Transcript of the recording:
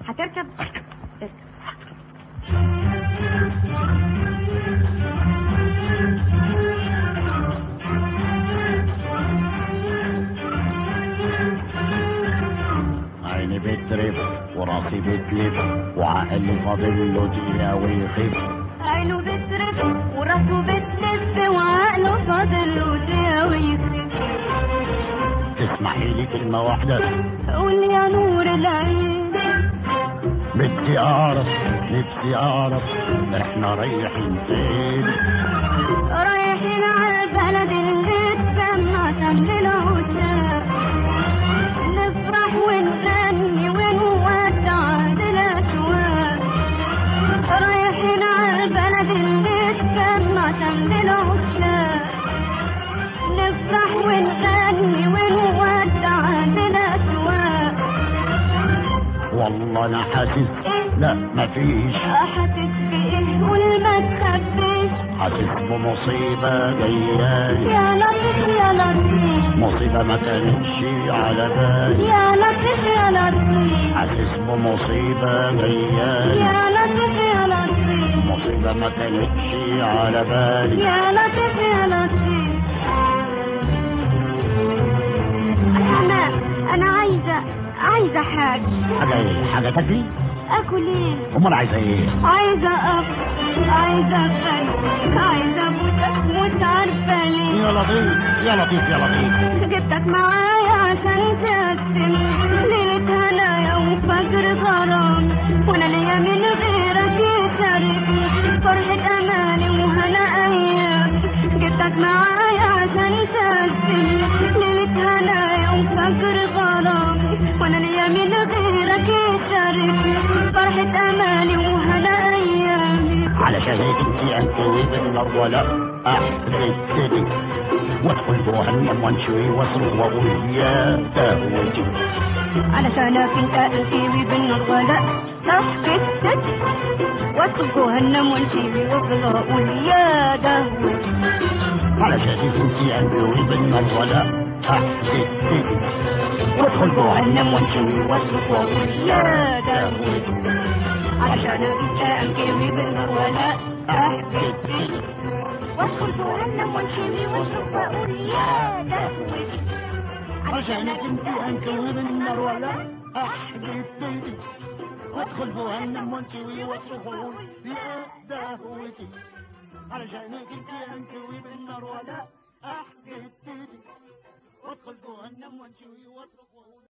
هتركب اركب اركب عيني بترف وراسي بتلف وعقلي فاضل له دقيقة ويخف عينه بترف وراسه بتلف وعقله فاضل له دقيقة ويخف تسمحي لي كلمة واحدة قول يا نور العين بدي أعرف نفسي أعرف إحنا رايحين فين رايحين على البلد اللي تسمى عشان للعشاق نفرح ونغني ونودع الأشواق رايحين على البلد اللي تسمى عشان للعشاق نفرح ونغني ونودع الأشواق والله أنا حاسس لا مفيش حاسس بإيه قول ما تخبيش حاسس بمصيبة جاية يا لطيف يا لطيف مصيبة ما كانتش على بالي يا لطيف يا لطيف حاسس بمصيبة جاية يا لطيف يا لطيف مصيبة ما كانتش على بالي يا لطيف يا لطيف انا انا عايزه عايزه حاجه حاجة إيه؟ حاجة تاكلي؟ اكل ايه أمال عايزة إيه؟ عايزه افطر عايزه افطر عايزه ابوسك مش عارفه ليه يا لطيف يا لطيف يا لطيف جبتك معايا عشان تقسم ليلة هنايا وفجر غرام وانا ليا من غيرك يشاركني فرحة امالي وهنا ايام جبتك معايا عشان تقسم ليلة هنايا وفجر غرام وانا ليا من غيرك يشاركني فرحة امالي وهنا ايامي علشان هيك انت انكوي بالنار ولا احرقتني وادخل جهنم وانشوي واصرخ واقول يا دهوتي علشانك انت الكيوي بالنار ولا ضحكتك وادخل جهنم والكيوي وافضل اقول يا دهوتي علشان هيك انت انكوي بالنار ولا احرقتني وادخل جهنم وانشوي واصرخ واقول يا دهوتي علشانك انت الكيوي بالنار ولا احرقتني وادخل جهنم والكيوي واشرب واقول يا دهوتي عشانك انت انكوي بالنار ولا احرقتني وادخل جهنم وانشوي واصرخ واقول يا دهوتي علشانك انت انكوي بالنار ولا احرقتني وادخل جهنم وانشوي واصرخ واقول